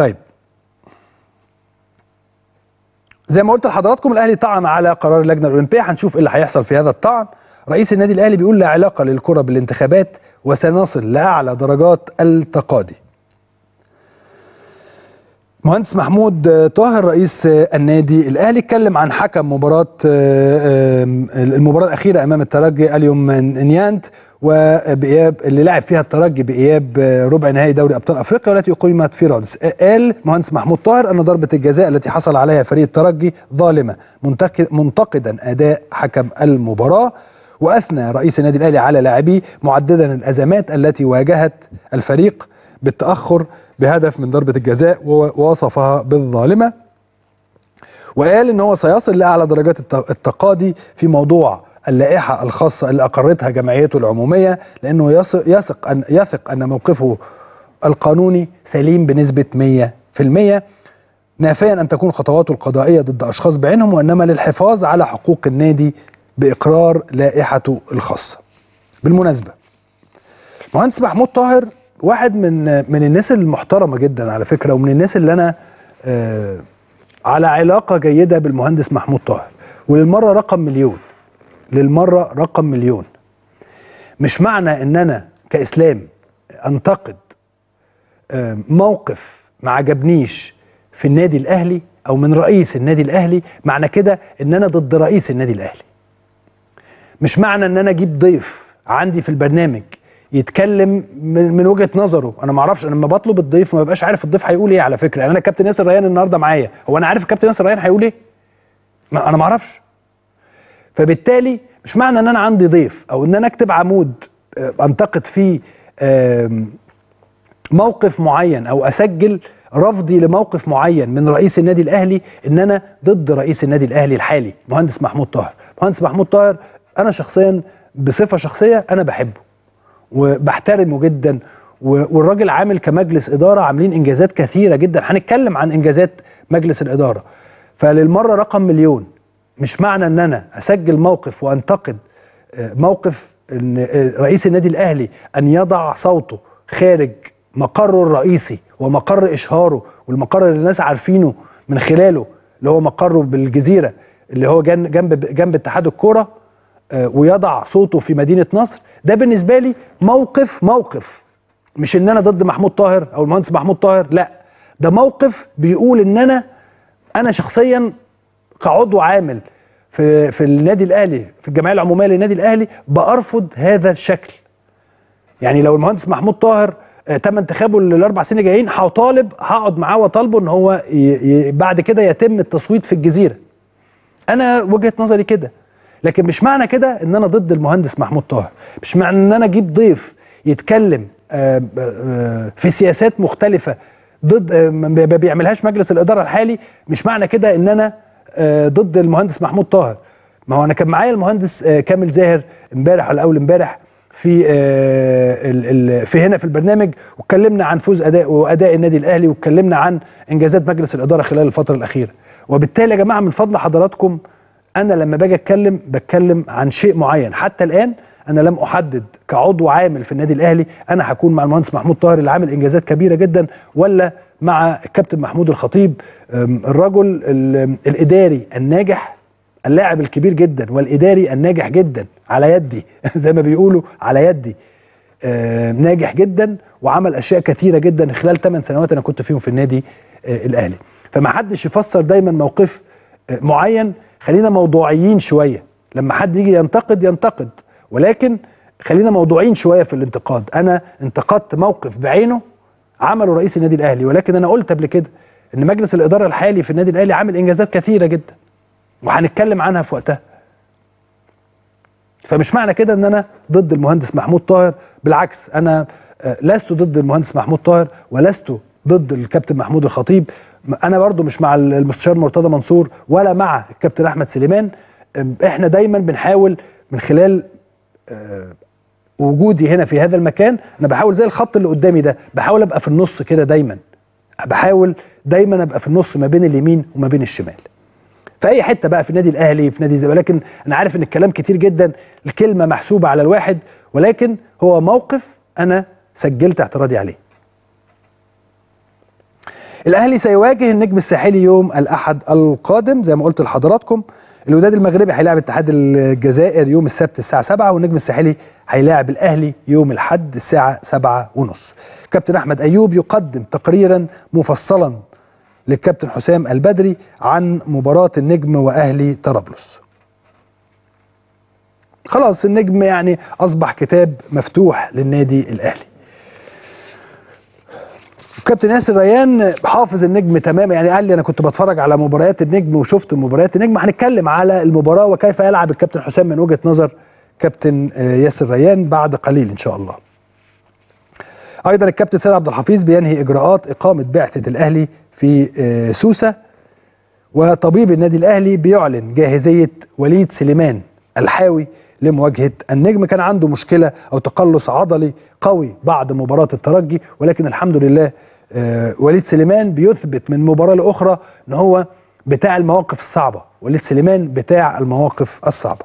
طيب زي ما قلت لحضراتكم الاهلي طعن على قرار اللجنه الاولمبيه هنشوف ايه اللي هيحصل في هذا الطعن رئيس النادي الاهلي بيقول لا علاقه للكره بالانتخابات وسنصل لاعلى درجات التقاضي مهندس محمود طاهر رئيس النادي الاهلي اتكلم عن حكم مباراه المباراه الاخيره امام الترجي اليوم نيانت وباياب اللي لعب فيها الترجي باياب ربع نهائي دوري ابطال افريقيا والتي اقيمت في رادس قال مهندس محمود طاهر ان ضربه الجزاء التي حصل عليها فريق الترجي ظالمه منتقدا اداء حكم المباراه واثنى رئيس النادي الاهلي على لاعبيه معددا الازمات التي واجهت الفريق بالتاخر بهدف من ضربه الجزاء ووصفها بالظالمه وقال ان هو سيصل لاعلى درجات التقاضي في موضوع اللائحه الخاصه اللي اقرتها جمعيته العموميه لانه يثق ان يثق ان موقفه القانوني سليم بنسبه 100% نافيا ان تكون خطواته القضائيه ضد اشخاص بعينهم وانما للحفاظ على حقوق النادي باقرار لائحته الخاصه. بالمناسبه المهندس محمود طاهر واحد من من الناس المحترمه جدا على فكره ومن الناس اللي انا آه على علاقه جيده بالمهندس محمود طاهر وللمره رقم مليون للمره رقم مليون مش معنى ان انا كاسلام انتقد آه موقف ما عجبنيش في النادي الاهلي او من رئيس النادي الاهلي معنى كده ان انا ضد رئيس النادي الاهلي مش معنى ان انا اجيب ضيف عندي في البرنامج يتكلم من, من وجهه نظره انا ما اعرفش انا لما بطلب الضيف ما ببقاش عارف الضيف هيقول ايه على فكره يعني انا كابتن ياسر ريان النهارده معايا هو انا عارف الكابتن ياسر ريان هيقول ايه ما انا ما اعرفش فبالتالي مش معنى ان انا عندي ضيف او ان انا اكتب عمود انتقد فيه موقف معين او اسجل رفضي لموقف معين من رئيس النادي الاهلي ان انا ضد رئيس النادي الاهلي الحالي مهندس محمود طاهر مهندس محمود طاهر انا شخصيا بصفه شخصيه انا بحبه وبحترمه جدا والراجل عامل كمجلس اداره عاملين انجازات كثيره جدا هنتكلم عن انجازات مجلس الاداره فللمره رقم مليون مش معنى ان انا اسجل موقف وانتقد موقف ان رئيس النادي الاهلي ان يضع صوته خارج مقره الرئيسي ومقر اشهاره والمقر اللي الناس عارفينه من خلاله اللي هو مقره بالجزيره اللي هو جنب جنب اتحاد الكوره ويضع صوته في مدينه نصر ده بالنسبه لي موقف موقف مش ان انا ضد محمود طاهر او المهندس محمود طاهر لا ده موقف بيقول ان انا انا شخصيا كعضو عامل في في النادي الاهلي في الجمعيه العموميه للنادي الاهلي بارفض هذا الشكل يعني لو المهندس محمود طاهر تم انتخابه الاربع سنين جايين هطالب هقعد معاه واطالبه ان هو بعد كده يتم التصويت في الجزيره انا وجهه نظري كده لكن مش معنى كده ان انا ضد المهندس محمود طاهر مش معنى ان انا اجيب ضيف يتكلم في سياسات مختلفه ضد ما بيعملهاش مجلس الاداره الحالي مش معنى كده ان انا ضد المهندس محمود طاهر ما هو انا كان معايا المهندس كامل زاهر امبارح ولا اول امبارح في في هنا في البرنامج واتكلمنا عن فوز اداء واداء النادي الاهلي واتكلمنا عن انجازات مجلس الاداره خلال الفتره الاخيره وبالتالي يا جماعه من فضل حضراتكم انا لما باجي اتكلم بتكلم عن شيء معين حتى الان انا لم احدد كعضو عامل في النادي الاهلي انا هكون مع المهندس محمود طاهر اللي عامل انجازات كبيره جدا ولا مع الكابتن محمود الخطيب الرجل الاداري الناجح اللاعب الكبير جدا والاداري الناجح جدا على يدي زي ما بيقولوا على يدي ناجح جدا وعمل اشياء كثيره جدا خلال 8 سنوات انا كنت فيهم في النادي الاهلي فما حدش يفسر دايما موقف معين خلينا موضوعيين شويه لما حد يجي ينتقد ينتقد ولكن خلينا موضوعيين شويه في الانتقاد انا انتقدت موقف بعينه عمله رئيس النادي الاهلي ولكن انا قلت قبل كده ان مجلس الاداره الحالي في النادي الاهلي عامل انجازات كثيره جدا وهنتكلم عنها في وقتها فمش معنى كده ان انا ضد المهندس محمود طاهر بالعكس انا لست ضد المهندس محمود طاهر ولست ضد الكابتن محمود الخطيب انا برضو مش مع المستشار مرتضى منصور ولا مع الكابتن احمد سليمان احنا دايما بنحاول من خلال وجودي هنا في هذا المكان انا بحاول زي الخط اللي قدامي ده بحاول ابقى في النص كده دايما بحاول دايما ابقى في النص ما بين اليمين وما بين الشمال في اي حته بقى في النادي الاهلي في نادي الزمالك لكن انا عارف ان الكلام كتير جدا الكلمه محسوبه على الواحد ولكن هو موقف انا سجلت اعتراضي عليه الاهلي سيواجه النجم الساحلي يوم الاحد القادم زي ما قلت لحضراتكم الوداد المغربي هيلاعب اتحاد الجزائر يوم السبت الساعه 7 والنجم الساحلي هيلاعب الاهلي يوم الاحد الساعه 7 ونص كابتن احمد ايوب يقدم تقريرا مفصلا للكابتن حسام البدري عن مباراه النجم واهلي طرابلس خلاص النجم يعني اصبح كتاب مفتوح للنادي الاهلي كابتن ياسر ريان حافظ النجم تماما يعني قال لي انا كنت بتفرج على مباريات النجم وشفت مباريات النجم هنتكلم على المباراه وكيف يلعب الكابتن حسام من وجهه نظر كابتن ياسر ريان بعد قليل ان شاء الله. ايضا الكابتن سيد عبد الحفيظ بينهي اجراءات اقامه بعثه الاهلي في سوسه وطبيب النادي الاهلي بيعلن جاهزيه وليد سليمان الحاوي لمواجهه النجم كان عنده مشكله او تقلص عضلي قوي بعد مباراه الترجي ولكن الحمد لله آه وليد سليمان بيثبت من مباراه لاخرى ان هو بتاع المواقف الصعبه وليد سليمان بتاع المواقف الصعبه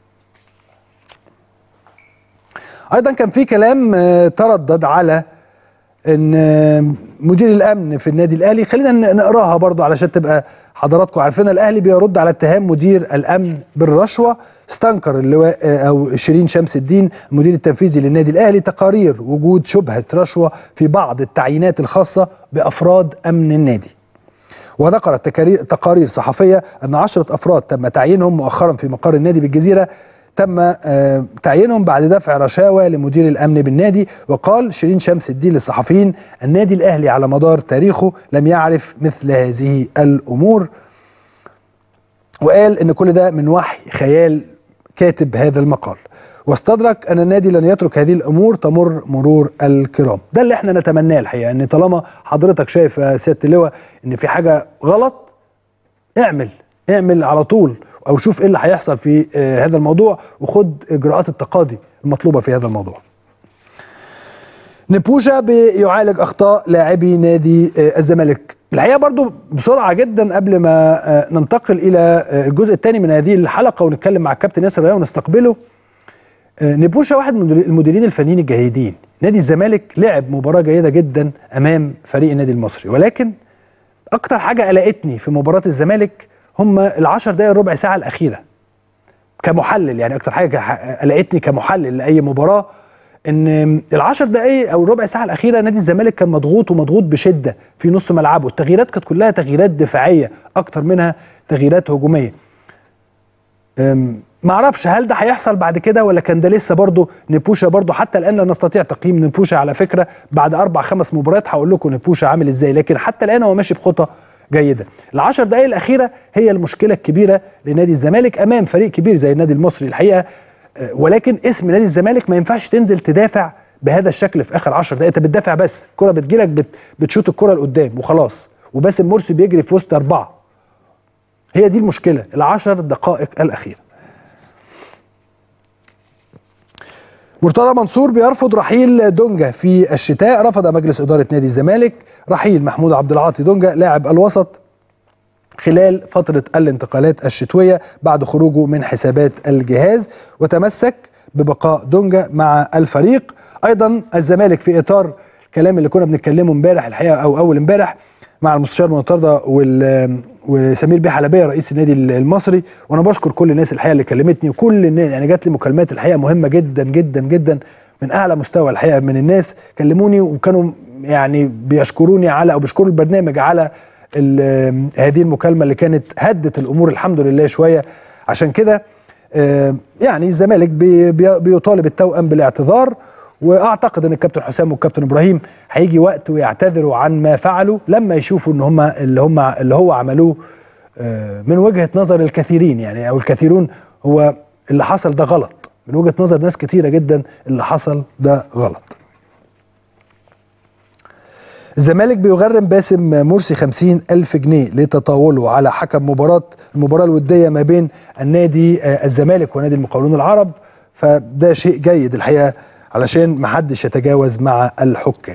ايضا كان في كلام آه تردد على ان آه مدير الامن في النادي الاهلي خلينا نقراها برضو علشان تبقى حضراتكم عارفين الاهلي بيرد على اتهام مدير الامن بالرشوه استنكر اللواء او شيرين شمس الدين المدير التنفيذي للنادي الاهلي تقارير وجود شبهه رشوه في بعض التعيينات الخاصه بافراد امن النادي وذكرت تقارير صحفيه ان عشرة افراد تم تعيينهم مؤخرا في مقر النادي بالجزيره تم تعيينهم بعد دفع رشاوى لمدير الامن بالنادي وقال شيرين شمس الدين للصحفيين النادي الاهلي على مدار تاريخه لم يعرف مثل هذه الامور وقال ان كل ده من وحي خيال كاتب هذا المقال واستدرك ان النادي لن يترك هذه الامور تمر مرور الكرام ده اللي احنا نتمناه الحقيقه ان طالما حضرتك شايف يا سياده اللواء ان في حاجه غلط اعمل اعمل على طول او شوف ايه اللي هيحصل في آه هذا الموضوع وخد اجراءات التقاضي المطلوبه في هذا الموضوع نبوشا بيعالج اخطاء لاعبي نادي آه الزمالك الحقيقه برضو بسرعه جدا قبل ما آه ننتقل الى الجزء الثاني من هذه الحلقه ونتكلم مع الكابتن ياسر ريان ونستقبله نبوشا واحد من المديرين الفنيين الجيدين نادي الزمالك لعب مباراه جيده جدا امام فريق النادي المصري ولكن اكتر حاجه قلقتني في مباراه الزمالك هم العشر دقايق ربع ساعه الاخيره كمحلل يعني اكتر حاجه قلقتني كمحلل لاي مباراه ان العشر دقايق او الربع ساعه الاخيره نادي الزمالك كان مضغوط ومضغوط بشده في نص ملعبه التغييرات كانت كلها تغييرات دفاعيه اكتر منها تغييرات هجوميه ما اعرفش هل ده هيحصل بعد كده ولا كان ده لسه برضه نبوشا برضه حتى الان لا نستطيع تقييم نبوشا على فكره بعد اربع خمس مباريات هقول لكم نبوشا عامل ازاي لكن حتى الان هو ماشي بخطى جيده العشر دقائق الاخيره هي المشكله الكبيره لنادي الزمالك امام فريق كبير زي النادي المصري الحقيقه ولكن اسم نادي الزمالك ما ينفعش تنزل تدافع بهذا الشكل في اخر 10 دقائق انت بتدافع بس الكره بتجيلك بت بتشوط الكره لقدام وخلاص وباسم مرسي بيجري في وسط اربعه هي دي المشكله العشر دقائق الاخيره مرتضى منصور بيرفض رحيل دونجا في الشتاء رفض مجلس اداره نادي الزمالك رحيل محمود عبد العاطي دونجا لاعب الوسط خلال فتره الانتقالات الشتويه بعد خروجه من حسابات الجهاز وتمسك ببقاء دونجا مع الفريق ايضا الزمالك في اطار الكلام اللي كنا بنتكلمه امبارح الحقيقه او اول امبارح مع المستشار مرتضى وسمير بيه حلبيه رئيس النادي المصري وانا بشكر كل الناس الحقيقه اللي كلمتني وكل الناس يعني جات لي مكالمات الحقيقه مهمه جدا جدا جدا من اعلى مستوى الحقيقه من الناس كلموني وكانوا يعني بيشكروني على او بيشكروا البرنامج على هذه المكالمه اللي كانت هدت الامور الحمد لله شويه عشان كده يعني الزمالك بي بيطالب التوأم بالاعتذار واعتقد ان الكابتن حسام والكابتن ابراهيم هيجي وقت ويعتذروا عن ما فعلوا لما يشوفوا ان هم اللي هم اللي هو عملوه من وجهه نظر الكثيرين يعني او الكثيرون هو اللي حصل ده غلط من وجهه نظر ناس كتيره جدا اللي حصل ده غلط الزمالك بيغرم باسم مرسي خمسين ألف جنيه لتطاوله على حكم مباراة المباراة الودية ما بين النادي الزمالك ونادي المقاولون العرب فده شيء جيد الحقيقة علشان محدش يتجاوز مع الحكام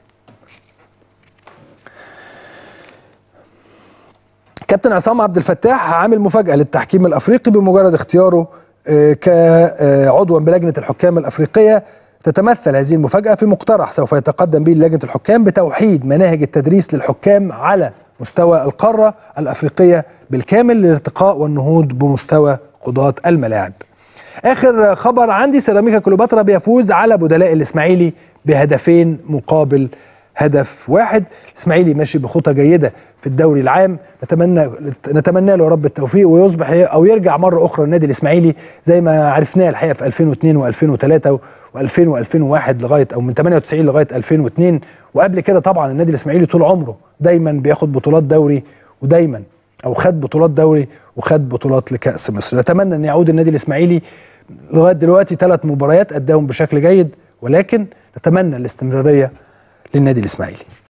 كابتن عصام عبد الفتاح عامل مفاجأة للتحكيم الأفريقي بمجرد اختياره كعضوا بلجنة الحكام الأفريقية تتمثل هذه المفاجأة في مقترح سوف يتقدم به لجنة الحكام بتوحيد مناهج التدريس للحكام على مستوى القارة الأفريقية بالكامل للارتقاء والنهوض بمستوى قضاة الملاعب آخر خبر عندي سيراميكا كليوباترا بيفوز على بدلاء الإسماعيلي بهدفين مقابل هدف واحد الإسماعيلي ماشي بخطى جيدة في الدوري العام نتمنى نتمنى له يا رب التوفيق ويصبح او يرجع مره اخرى النادي الاسماعيلي زي ما عرفناه الحقيقه في 2002 و2003 و2000 و2001 لغايه او من 98 لغايه 2002 وقبل كده طبعا النادي الاسماعيلي طول عمره دايما بياخد بطولات دوري ودايما او خد بطولات دوري وخد بطولات لكاس مصر نتمنى ان يعود النادي الاسماعيلي لغايه دلوقتي ثلاث مباريات اداهم بشكل جيد ولكن نتمنى الاستمراريه للنادي الاسماعيلي